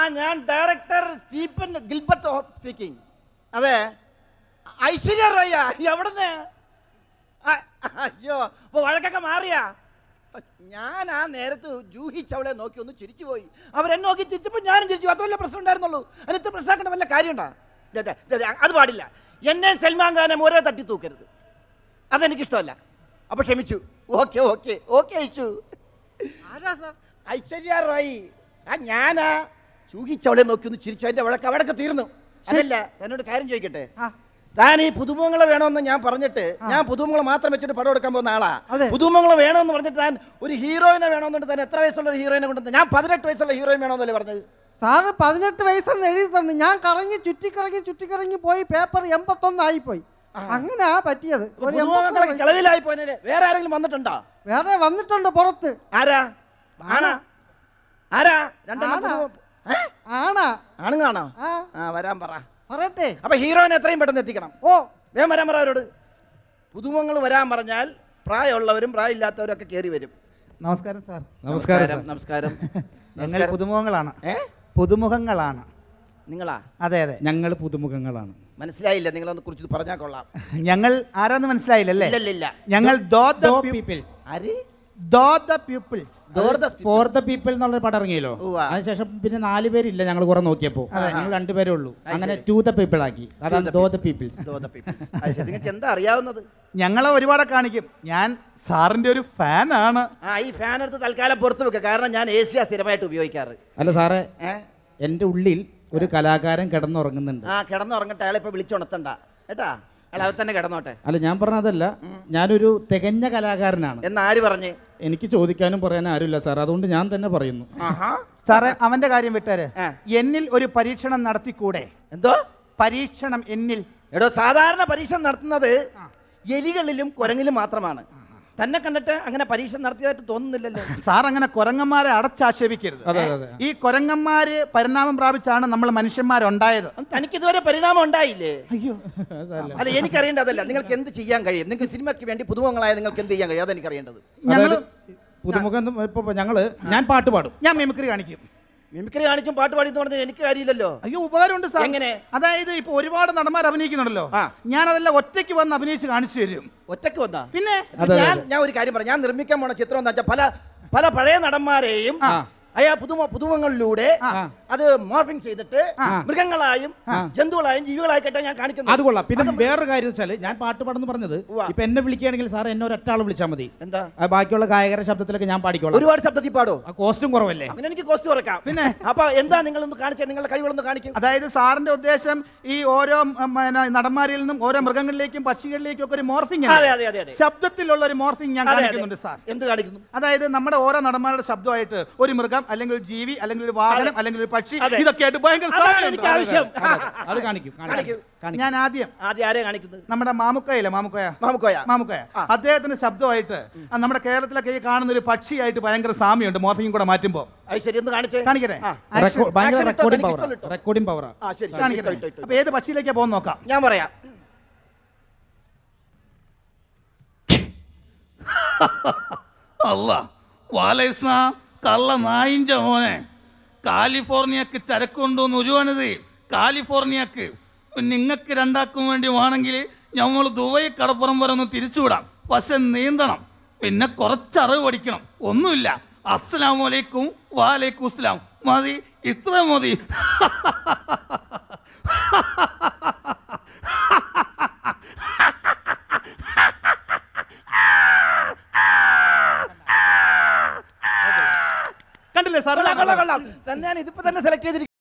ഞാൻ director Stephen Gilbert speaking അതെ ഐശ്വര്യ റോയ എവിടുന്ന് ആ, അയ്യോ അപ്പൊ വഴക്കൊക്കെ മാറിയാ ഞാൻ ആ നേരത്ത് ജൂഹി ചവളെ നോക്കി ഒന്ന് ചിരിച്ചു പോയി അവരെന്നെ നോക്കി ചിരിച്ചപ്പോൾ ഞാനും ചിരിച്ചു അത്രയല്ലേ പ്രശ്നം ഉണ്ടായിരുന്നുള്ളൂ അതിനകത്ത് പ്രശ്നമാക്കേണ്ട വല്ല കാര്യമുണ്ടാ ദേ, ദേ, ദേ, ദേ, അത് പാടില്ല എന്നെ സൽമാൻ ഖാനെ ഒരേ തട്ടി തൂക്കരുത് അതെനിക്കിഷ്ടമല്ല അപ്പൊ ക്ഷമിച്ചു ഓക്കെ ഓക്കെ ഓക്കെ ഐശു ആരാ സാർ ഐശ്വര്യ റോയ് ആ ഞാനാ ചൂഹിച്ചവളെ നോക്കി ഒന്ന് ചിരിച്ചു അതിന്റെ വഴക്ക് അവിടെയൊക്കെ തീർന്നു അതല്ല തന്നോട് കാര്യം ചോദിക്കട്ടെ ആ താൻ ഈ പുതുമുഖങ്ങളെ വേണമെന്ന് ഞാൻ പറഞ്ഞിട്ട് ആ. ഞാൻ പുതുമുഖങ്ങളെ മാത്രം വെച്ചിട്ട് പടം എടുക്കാൻ പോകുന്ന ആളാ അതെ. പുതുമുഖങ്ങളെ വേണമെന്ന് പറഞ്ഞിട്ട് താൻ ഒരു ഹീറോയിനെ വേണമെന്നുണ്ട് താൻ എത്ര വയസ്സുള്ള ഒരു ഹീറോയിനെ കൊണ്ടു ഞാൻ പതിനെട്ട് വയസ്സുള്ള ഹീറോയിൻ വേണമെന്നല്ലേ പറഞ്ഞത് സാറ് പതിനെട്ട് വയസ്സെന്ന് എഴുതി തന്നു ഞാൻ കറങ്ങി ചുറ്റിക്കറങ്ങി ചുറ്റിക്കറങ്ങി പോയി പേപ്പർ എൺപത്തൊന്ന് ആയിപ്പോയി ആ. അങ്ങനെയാ പറ്റിയത് അപ്പൊ ഒരു പുതുമുഖങ്ങളെ എൺപത്തൊന്ന് കിളവിലായി പോയതിന് വേറെ ആരെങ്കിലും വന്നിട്ടുണ്ടോ വേറെ വന്നിട്ടുണ്ട് പുറത്ത് ആരാ ആണാ ആരാ രണ്ടെണ്ണം ആണാ. പുതു- ഏ? ആണാ ആണുങ്ങാണോ ആ ആ വരാൻ പറ പറയട്ടെ അപ്പൊ ഹീറോയിനെ എത്രയും പെട്ടെന്ന് എത്തിക്കണം ഓ വേഗം വരാൻ പറ അവരോട് പുതുമുഖങ്ങൾ വരാൻ പറഞ്ഞാൽ പ്രായമുള്ളവരും പ്രായമില്ലാത്തവരും ഒക്കെ കയറി വരും നമസ്കാരം സാർ നമസ്കാരം നമസ്കാരം ഞങ്ങൾ നമസ്കാരം. പുതുമുഖങ്ങളാണ് ഏ പുതുമുഖങ്ങളാണ് നിങ്ങളാ അതെ അതെ ഞങ്ങൾ പുതുമുഖങ്ങളാണ് മനസ്സിലായില്ല നിങ്ങളൊന്ന് കുറിച്ച് പറഞ്ഞാൽ കൊള്ളാം ഞങ്ങൾ ആരാന്ന് മനസ്സിലായില്ലല്ലേ ഇല്ലല്ലില്ല ഞങ്ങൾ ദോ ദ പീപ്പിൾസ് ആര് do the peoples Door the for the people എന്നുള്ള പടം ഇറങ്ങിയല്ലോ ഉവ്വ. അതിനുശേഷം പിന്നെ നാല് പേരില്ല ഞങ്ങൾ കുറെ നോക്കിയപ്പോ അതെ. ഞങ്ങൾ രണ്ടുപേരേ ഉള്ളൂ അത് അങ്ങനെ ശരി. ടു ദ പീപ്പിൾ ആക്കി അതാണ് the do the peoples do the people. അത് ശരി. നിങ്ങൾക്ക് എന്താ അറിയാവുന്നത് ഞങ്ങളെ ഒരുപാട് കാണിക്കും ഞാൻ സാറിന്റെ ഒരു ഫാനാണ് ആ ഈ ഫാൻ എടുത്ത് തൽക്കാലം പുറത്ത് വെക്കുക കാരണം ഞാൻ എ സിയാ സ്ഥിരമായിട്ട് ഉപയോഗിക്കാറ് അല്ല സാറേ ഏ എൻ്റെ ഉള്ളിൽ ഒരു കലാകാരൻ കിടന്നുറങ്ങുന്നുണ്ട് ആ കിടന്നുറങ്ങട്ടെ അയാളെ ഇപ്പൊ വിളിച്ചുണർത്തണ്ട കേട്ടാ അയാൾ അവിടെ തന്നെ കിടന്നോട്ടെ അല്ല ഞാൻ പറഞ്ഞതല്ല ഞാനൊരു തികഞ്ഞ കലാകാരനാണ് എന്ന് ആര് പറഞ്ഞ് എനിക്ക് ചോദിക്കാനും പറയാനും ആരുമില്ല സാർ അതുകൊണ്ട് ഞാൻ തന്നെ പറയുന്നു ആഹാ സാറേ അവന്റെ കാര്യം വിട്ടേര് ആ. എന്നിൽ ഒരു പരീക്ഷണം നടത്തിക്കൂടെ എന്തോ പരീക്ഷണം എന്നിൽ എടോ സാധാരണ പരീക്ഷ നടത്തുന്നത് എലികളിലും കുരങ്ങിലും മാത്രമാണ് തന്നെ കണ്ടിട്ട് അങ്ങനെ പരീക്ഷ നടത്തിയതായിട്ട് തോന്നുന്നില്ലല്ലോ സാർ അങ്ങനെ കുരങ്ങന്മാരെ അടച്ചാക്ഷേപിക്കരുത് അതെ, അതെ, അതെ. ഈ കുരങ്ങന്മാര് പരിണാമം പ്രാപിച്ചാണ് നമ്മൾ മനുഷ്യന്മാരുണ്ടായത് തനിക്ക് ഇതുവരെ പരിണാമം ഉണ്ടായില്ലേ അയ്യോ സാരമില്ല. അല്ല എനിക്കറിയേണ്ടതല്ല നിങ്ങൾക്ക് എന്ത് ചെയ്യാൻ കഴിയും നിങ്ങൾക്ക് സിനിമയ്ക്ക് വേണ്ടി പുതുമുഖങ്ങളായ നിങ്ങൾക്ക് എന്ത് ചെയ്യാൻ കഴിയും അതെനിക്കറിയേണ്ടത് ഞങ്ങള് അതായത് പുതുമുഖം ഇപ്പൊ ഞങ്ങള് ഞാൻ പാട്ട് പാടും ഞാൻ മിമിക്രി കാണിക്കും മിമിക്രി കാണിച്ചും പാട്ട് പാടി എന്ന് പറഞ്ഞാൽ എനിക്ക് കാര്യമില്ലല്ലോ അയ്യോ ഉപകാരമുണ്ട് സാർ എങ്ങനെ? അതായത് ഇപ്പൊ ഒരുപാട് നടന്മാർ അഭിനയിക്കുന്നുണ്ടല്ലോ ആ. ഞാൻ അതെല്ലാം ഒറ്റയ്ക്ക് വന്ന് അഭിനയിച്ച് കാണിച്ചു തരും ഒറ്റയ്ക്ക് വന്നാ പിന്നെ അതെ, ഞാൻ അതെ. ഞാൻ ഒരു കാര്യം പറയാം ഞാൻ നിർമ്മിക്കാൻ പോണ ചിത്രം എന്താ വെച്ചാൽ പല പല പഴയ നടന്മാരെയും ആ. അയാ പുതുമ പുതുമങ്ങളിലൂടെ ആ. അത് മോർഫിംഗ് ചെയ്തിട്ട് ആ. മൃഗങ്ങളായും ആ. ജന്തുക്കളായും ജീവികളായിട്ടാണ് ഞാൻ അത് കാണിക്കുന്നത് കൊള്ളാം പിന്നെ വേറൊരു കാര്യം വെച്ചാൽ ഞാൻ പാട്ട് പാടുന്നു പറഞ്ഞത് ഉവ്വ. ഇപ്പൊ എന്നെ വിളിക്കുകയാണെങ്കിൽ സാർ എന്നെ ഒരൊറ്റാൾ വിളിച്ചാൽ മതി എന്താ ആ ബാക്കിയുള്ള ഗായകരുടെ ശബ്ദത്തിലൊക്കെ ഞാൻ പാടിക്കോളാം ഒരുപാട് ശബ്ദത്തിൽ പാടോ ആ കോസ്റ്റും കുറവല്ലേ അങ്ങനെ എനിക്ക് കോസ്റ്റ് കുറയ്ക്കാം പിന്നെ? അപ്പൊ എന്താ നിങ്ങളൊന്ന് കാണിച്ചേ നിങ്ങളുടെ കഴിവുകളൊന്ന് കാണിക്കും അതായത് സാറിന്റെ ഉദ്ദേശം ഈ ഓരോ ഉം, പിന്നെ, നടന്മാരിൽ നിന്നും ഓരോ മൃഗങ്ങളിലേക്കും പക്ഷികളിലേക്കും ഒക്കെ ഒരു മോർഫിംഗ് അതെ അതെ അതെ അതെ ശബ്ദത്തിലുള്ള ഒരു മോർഫിംഗ് ഞാൻ അതെ, അതെ. കാണിക്കുന്നുണ്ട് സാർ എന്ത് കാണിക്കുന്നു അതായത് നമ്മുടെ ഓരോ നടന്മാരുടെ ശബ്ദമായിട്ട് ഒരു മൃഗം അല്ലെങ്കിൽ ഒരു ജീവി അല്ലെങ്കിൽ ഒരു വാഹനം അതെ. അല്ലെങ്കിൽ ഒരു പക്ഷി അതെ. ഇതൊക്കെ ആയിട്ട് ഭയങ്കര അതാണ് സാമ്യമുണ്ട്. എനിക്ക് ആവശ്യം അതെ, അതെ. അത് കാണിക്കും കാണിക്കൂ. കാണിക്കും കാണിക്കും. ഞാൻ ആദ്യം ആദ്യം ആരെ കാണിക്കുന്നത് നമ്മുടെ മാമുക്കയില്ലേ മാമുക്കയ മാമുക്കോയ മാമുക്കയ ആ. അദ്ദേഹത്തിന്റെ ശബ്ദമായിട്ട് ആ, നമ്മുടെ കേരളത്തിലൊക്കെ ഈ കാണുന്ന ഒരു പക്ഷിയായിട്ട് ഭയങ്കര സാമ്യമുണ്ട് മോർഫിംഗ് കൂടെ മാറ്റുമ്പോ അത് ശരി ഒന്ന് കാണിച്ചേ കാണിക്കട്ടെ ആ. റെക്കോ- ഭയങ്കര Action ഇട്ടോ, റെക്കോർഡിംഗ് തനിക്ക് പവർ ഇഷ്ടമുള്ള റെക്കോർഡിംഗ് പവറാ ആ ശരി ശരി, കാണിക്കട്ടെ ഇട്ടോ, ഇട്ടോ, ഇട്ടോ. അപ്പൊ ഏത് പക്ഷിയിലേക്കാ പോകുന്ന നോക്കാം ഞാൻ പറയാം അല്ല വാലേസ്ന കള്ള നായിൻ്റെ മോനെ കാലിഫോർണിയക്ക് ചരക്ക് കൊണ്ടുവന്ന് ഉരുവാണിത് കാലിഫോർണിയക്ക് നിങ്ങൾക്ക് രണ്ടാക്കും വേണ്ടി വേണമെങ്കിൽ നമ്മൾ ദുബായ് കടപ്പുറം വരെ ഒന്ന് തിരിച്ചുവിടാം പക്ഷെ നീന്തണം പിന്നെ കുറച്ച് അറിവ് പഠിക്കണം ഒന്നുമില്ല അസ്സലാമു അലൈക്കും വാലൈക്കും അസ്സലാം മതി ഇത്ര മതി കണ്ടില്ലേ സാർ കൊള്ളാം കൊള്ളാം കൊള്ളാം തന്നെ ഞാൻ ഇതിപ്പോ തന്നെ സെലക്ട് ചെയ്തിരിക്കും